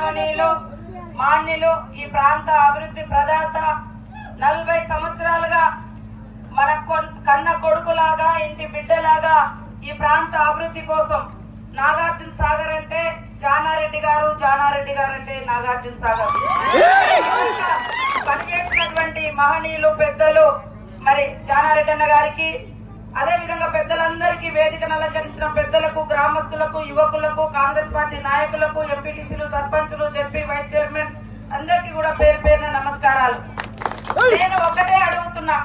గౌరవనీయులు మాన్యులు ఈ ప్రాంత అభివృద్ధి ప్రదాత నలభై సంవత్సరాలుగా మన కొన్- కన్న కొడుకులాగా ఇంటి బిడ్డలాగా ఈ ప్రాంత అభివృద్ధి కోసం నాగార్జున సాగర్ అంటే జానారెడ్డి గారు జానారెడ్డి గారు అంటే నాగార్జున సాగర్ పనిచేసినటువంటి మహనీయులు పెద్దలు మరి జానారెడ్డి అన్న గారికి అదే విధంగా పెద్దలందరికీ వేదికను అలంకరించిన పెద్దలకు గ్రామస్తులకు యువకులకు కాంగ్రెస్ పార్టీ నాయకులకు ఎంపీటీసీలు సర్పంచులు జెడ్పీ వైస్ చైర్మన్ అందరికీ కూడా పేరు పేరున నమస్కారాలు నేను ఒకటే అడుగుతున్నా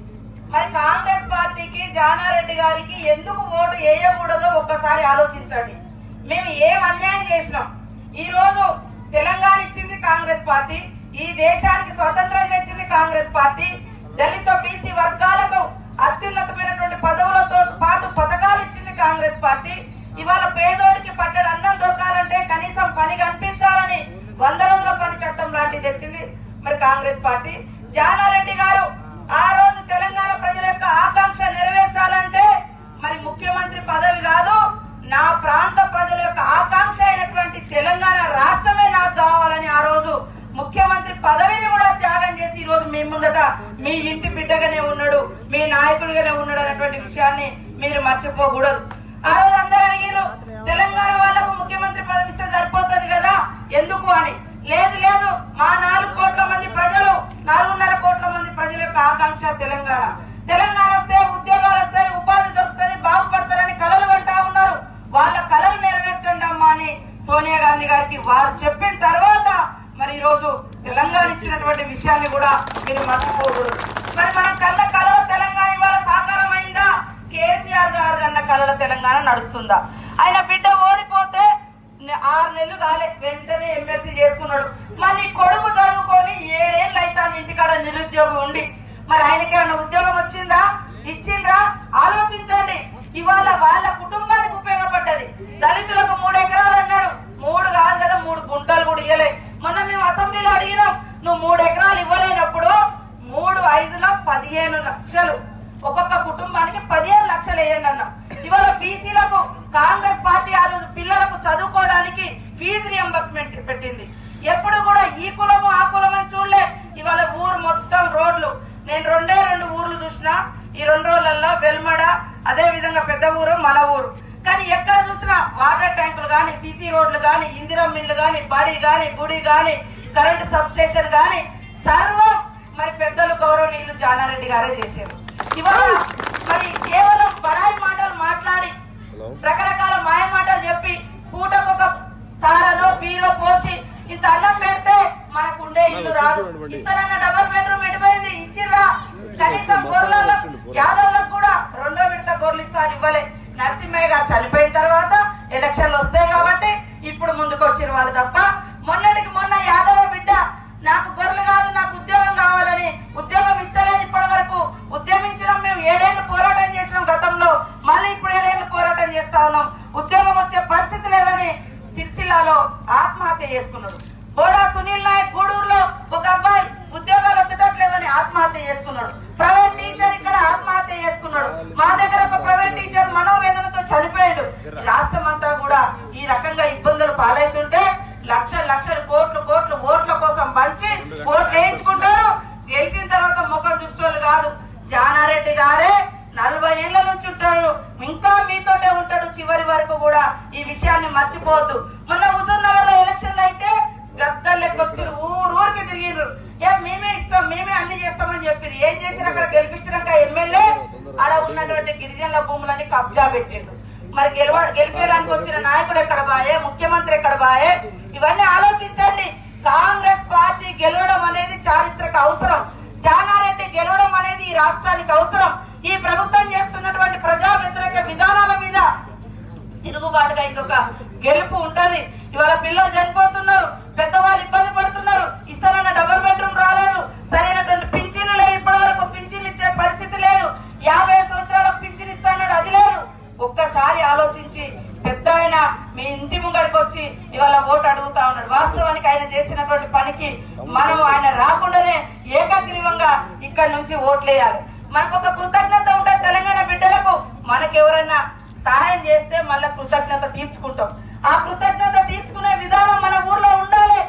మరి కాంగ్రెస్ పార్టీకి జానారెడ్డి గారికి ఎందుకు ఓటు వేయకూడదో ఒక్కసారి ఆలోచించండి మేము ఏం అన్యాయం చేసినాం ఈ రోజు తెలంగాణ ఇచ్చింది కాంగ్రెస్ పార్టీ ఈ దేశానికి స్వతంత్రం తెచ్చింది కాంగ్రెస్ పార్టీ దళిత బీసీ వర్గాలకు అత్యున్నతమైనటువంటి పదవులతో పాటు పథకాలు ఇచ్చింది కాంగ్రెస్ పార్టీ ఇవాళ పేదోడికి పట్టడు అన్నం దొరకాలంటే కనీసం పని కనిపించాలని వంద రోజుల పని చట్టం లాంటిది తెచ్చింది మరి కాంగ్రెస్ పార్టీ జానారెడ్డి గారు ఆ రోజు తెలంగాణ ప్రజల యొక్క ఆకాంక్ష నెరవేర్చాలంటే మరి ముఖ్యమంత్రి పదవి కాదు నా ప్రాంత ప్రజల యొక్క ఆకాంక్ష అయినటువంటి తెలంగాణ రాష్ట్రమే నాకు కావాలని ఆ రోజు ముఖ్యమంత్రి పదవిని కూడా త్యాగం చేసి ఈ రోజు మీ ముందట మీ ఇంటి బిడ్డగానే ఉన్నాడు మీ నాయకుడిగానే ఉన్నాడు అనేటువంటి విషయాన్ని మీరు మర్చిపోకూడదు ఆ రోజు అందరూ అడిగారు తెలంగాణ వాళ్ళకు ముఖ్యమంత్రి పదవి ఇస్తే సరిపోతుంది కదా ఎందుకు అని లేదు లేదు మా నాలుగు కోట్ల మంది ప్రజలు నాలుగున్నర కోట్ల మంది ప్రజల యొక్క ఆకాంక్ష తెలంగాణ తెలంగాణ వస్తే ఉద్యోగాలు వస్తాయి ఉపాధి దొరుకుతుంది బాగుపడతారని కలలు కంటా ఉన్నారు వాళ్ళ కలలు నెరవేర్చండి అమ్మా అని సోనియా గాంధీ గారికి వారు చెప్పిన తర్వాత మరి ఈ రోజు తెలంగాణ ఇచ్చినటువంటి విషయాన్ని కూడా మీరు మర్చిపోకూడదు మరి మన కళ్ళ కళలో తెలంగాణ ఇవాళ సాకారం అయిందా కేసీఆర్ గారు కన్న కళల తెలంగాణ నడుస్తుందా ఆయన బిడ్డ ఓడిపోతే నే- ఆరు నెలలు కాలే వెంటనే ఎమ్మెల్సీ చేసుకున్నాడు మరి నీ కొడుకు చదువుకొని ఏడేళ్ళు అవుతాను ఇంటికాడ నిరుద్యోగం ఉండి మరి ఆయనకి ఏమైనా ఉద్యోగం వచ్చిందా ఇచ్చిండ్రా ఆలోచించండి ఇవాళ వాళ్ళ కుటుంబానికి ఉపయోగపడ్డది దళితులకు మూడు ఎకరాలు అన్నాడు మూడు కాదు కదా మూడు గుంటలు కూడా ఇవ్వలే మొన్న మేము అసెంబ్లీలో అడిగినాం నువ్వు మూడు ఎకరాలు ఇవ్వలేనప్పుడు మూడు ఐదులో పదిహేను లక్షలు ఒక్కొక్క కుటుంబానికి పదిహేను లక్షలు వేయండి అన్నాం ఇవాళ బీసీలకు కాంగ్రెస్ పార్టీ ఆ రోజు పిల్లలకు చదువుకోవడానికి ఫీజు రియంబర్స్మెంట్ పెట్టింది ఎప్పుడు కూడా ఈ కులము ఆ కులం అని చూడలే ఇవాళ ఊరు మొత్తం రోడ్లు నేను రెండే రెండు ఊర్లు చూసిన ఈ రెండు రోజులలో వెల్మడ అదే విధంగా పెద్ద ఊరు మన ఊరు కానీ ఎక్కడ చూసినా వాటర్ ట్యాంకులు కానీ సీసీ రోడ్లు కానీ ఇందిరా మిల్లు కానీ బడి కానీ గుడి కానీ కరెంటు సబ్ స్టేషన్ కానీ సర్వం మరి పెద్దలు గౌరవనీయులు జానారెడ్డి గారే చేశారు ఇవాళ మరి కేవలం బడాయి మాటలు మాట్లాడి రకరకాల మాయ మాటలు చెప్పి పూటకొక సారనో బీరో పోసి ఇంత అన్నం పెడితే మనకు ఉండే ఇల్లు రాదు ఇస్తారన్న డబల్ బెడ్రూమ్ ఎడిపోయింది ఇచ్చిర్రా కనీసం గొర్రెలలో యాదవులకు కూడా రెండో విడత గొర్రెలు ఇస్తా అని ఇవ్వలే నరసింహయ్య గారు చనిపోయిన తర్వాత ఎలక్షన్లు వస్తాయి కాబట్టి ఇప్పుడు ముందుకు వచ్చిన వాళ్ళు తప్ప మొన్నటికి మొన్న యాదవ బిడ్డ నాకు గొర్రెలు కాదు నాకు ఉద్యోగం కావాలని ఉద్యోగం ఇస్తలేదు ఇప్పటి వరకు ఉద్యమించినాం మేము ఏడేళ్ళు పోరాటం చేసినాం గతంలో మళ్ళీ ఇప్పుడు ఏడేళ్ళు పోరాటం చేస్తా ఉన్నాం ఉద్యోగం వచ్చే పరిస్థితి లేదని సిరిసిల్లాలో ఆత్మహత్య చేసుకున్నాడు బోడా సునీల్ నాయక్ గూడూరులో ఒక అబ్బాయి ఉద్యోగాలు వచ్చేటట్లేదని ఆత్మహత్య చేసుకున్నాడు ప్రైవేట్ టీచర్ ఇక్కడ ఆత్మహత్య చేసుకున్నాడు మా దగ్గర ఒక ప్రైవేట్ టీచర్ మనోవేదనతో చనిపోయాడు రాష్ట్రం అంతా కూడా ఈ రకంగా ఇబ్బందులు పాలవుతుంటే లక్షల లక్షల కోట్లు కోట్లు ఓట్ల కోసం పంచి ఓట్లు వేయించుకుంటారు గెలిచిన తర్వాత ముఖం చూసేవాళ్ళు కాదు జానారెడ్డి గారే నలభై ఏళ్ల నుంచి ఉంటాడు ఇంకా మీతోటే ఉంటాడు చివరి వరకు కూడా ఈ విషయాన్ని మర్చిపోవద్దు మొన్న హుజూర్ నగర్ లో ఎలక్షన్లు అయితే గద్దలు లెక్క వచ్చారు ఊరు ఊరికి తిరిగిర్రు ఏ మేమే ఇస్తాం మేమే అన్ని చేస్తామని చెప్పారు ఏం చేసినా అక్కడ గెలిపించినాక ఎమ్మెల్యే ఆడ ఉన్నటువంటి గిరిజనుల భూములన్నీ కబ్జా పెట్టిండు మరి గెలవ గెలిపేయడానికి వచ్చిన నాయకుడు ఎక్కడ బాయే ముఖ్యమంత్రి ఎక్కడ బాయే ఇవన్నీ ఆలోచించండి కాంగ్రెస్ పార్టీ గెలవడం అనేది చారిత్రక అవసరం జానారెడ్డి గెలవడం అనేది ఈ రాష్ట్రానికి అవసరం ఈ ప్రభుత్వం చేస్తున్నటువంటి ప్రజా వ్యతిరేక విధానాల మీద తిరుగుబాటుగా ఇంకొక గెలుపు ఉంటది ఇవాళ పిల్లలు చనిపోతున్నారు పెద్దవాళ్ళు ఇబ్బంది పడుతున్నారు ఇస్తానన్న డబుల్ బెడ్రూమ్ రాలేదు సరైనటువంటి పింఛన్లు లేవు ఇప్పటి వరకు పింఛన్లు ఇచ్చే పరిస్థితి లేదు యాభై సంవత్సరాలకు పింఛన్ ఇస్తాడు అది లేదు ఒక్కసారి ఆలోచించి పెద్ద ఆయన మీ ఇంటి ముంగడికి వచ్చి ఇవాళ ఓటు అడుగుతా ఉన్నాడు వాస్తవానికి ఆయన చేసినటువంటి పనికి మనం ఆయన రాకుండానే ఏకగ్రీవంగా ఇక్కడ నుంచి ఓట్లేయాలి మనకు ఒక కృతజ్ఞత ఉంటుంది తెలంగాణ బిడ్డలకు మనకు ఎవరైనా సహాయం చేస్తే మళ్ళీ కృతజ్ఞత తీర్చుకుంటాం ఆ కృతజ్ఞత తీర్చుకునే విధానం మన ఊర్లో ఉండాలి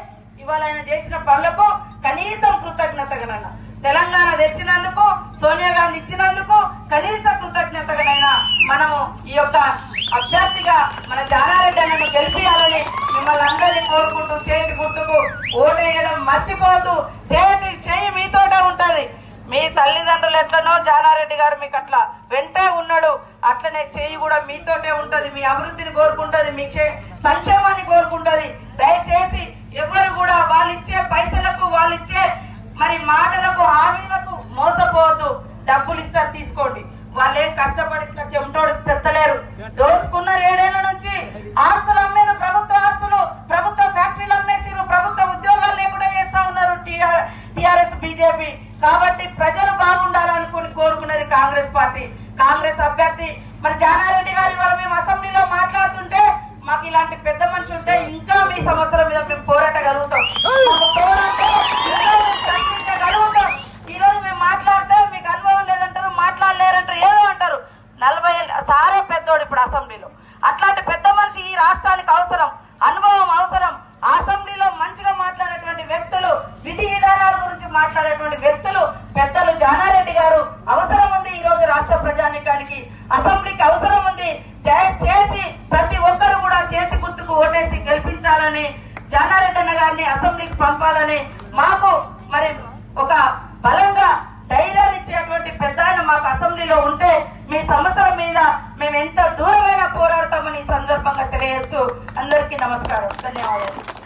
ఇవాళ ఆయన చేసిన పనులకు కనీసం కృతజ్ఞతగానన్నా తెలంగాణ తెచ్చినందుకు సోనియా గాంధీ ఇచ్చినందుకు కనీస కృతజ్ఞతగానైనా మనము ఈ యొక్క అభ్యర్థిగా మన జానారెడ్డి అన్నను గెలిపియాలని మిమ్మల్ని అందరినీ కోరుకుంటూ చేతి గుర్తుకు ఓటేయడం మర్చిపోతూ చేతి చేయి మీతోటే ఉంటది మీ తల్లిదండ్రులు ఎట్లనో జానారెడ్డి గారు మీకు అట్లా వెంటే ఉన్నాడు అట్లనే చేయి కూడా మీతోటే ఉంటది మీ అభివృద్ధిని కోరుకుంటది మీ క్షే- సంక్షేమాన్ని కోరుకుంటది దయచేసి ఎవరు కూడా వాళ్ళు ఇచ్చే పైసలకు వాళ్ళు ఇచ్చే మరి మాటలకు హామీలకు మోసపోవద్దు డబ్బులు ఇస్తారు తీసుకోండి వాళ్ళు ఏం కష్టపడి ఇట్లా చెమటోడు తెత్తలేరు దోసుకున్నారు ఏడేళ్ల నుంచి ఆస్తులు అమ్మేరు ప్రభుత్వ ఆస్తులు ప్రభుత్వ ఫ్యాక్టరీలు అమ్మేసిరు ప్రభుత్వ ఉద్యోగాలు లేకుండా చేస్తా ఉన్నారు టిఆర్ఎస్ బీజేపీ కాబట్టి ప్రజలు బాగుండాలనుకుని కోరుకునేది కాంగ్రెస్ పార్టీ కాంగ్రెస్ అభ్యర్థి మరి జానారెడ్డి గారు ఇవాళ మేము అసెంబ్లీలో మాట్లాడుతుంటే మాకు ఇలాంటి పెద్ద మనిషి ఉంటే ఇంకా మీ సమస్యల మీద మేము పోరాటగలుగుతాం మాకు పోరాటం ఇంకా మేము ప్రశ్నించగలుగుతాం ఈ రోజు మేము మాట్లాడితే మీకు అనుభవం లేదంటారు మాట్లాడలేరంటారు ఏదో అంటారు నలభై ఏళ్ళ- సారే పెద్దోడు ఇప్పుడు అసెంబ్లీలో అట్లాంటి పెద్ద మనిషి ఈ రాష్ట్రానికి అవసరం అనుభవం అవసరం అసెంబ్లీలో మంచిగా మాట్లాడేటువంటి వ్యక్తులు విధి విధానాల గురించి మాట్లాడేటువంటి వ్యక్తులు పెద్దలు జానారెడ్డి గారు అవసరం ఉంది ఈ రోజు రాష్ట్ర ప్రజానికానికి అసెంబ్లీకి అవసరం ఉంది దయచేసి ప్రతి ఒక్కరు కూడా చేతి గుర్తుకు ఓటేసి గెలిపించాలని జానారెడ్డి అన్న గారిని అసెంబ్లీకి పంపాలని మాకు మరి ఒక బలంగా ధైర్యాన్ని ఇచ్చేటువంటి పెద్ద ఆయన మాకు అసెంబ్లీలో ఉంటే మీ సమస్యల మీద మేము ఎంత దూరమైనా పోరాడతామని ఈ సందర్భంగా తెలియజేస్తూ అందరికీ నమస్కారం ధన్యవాదాలు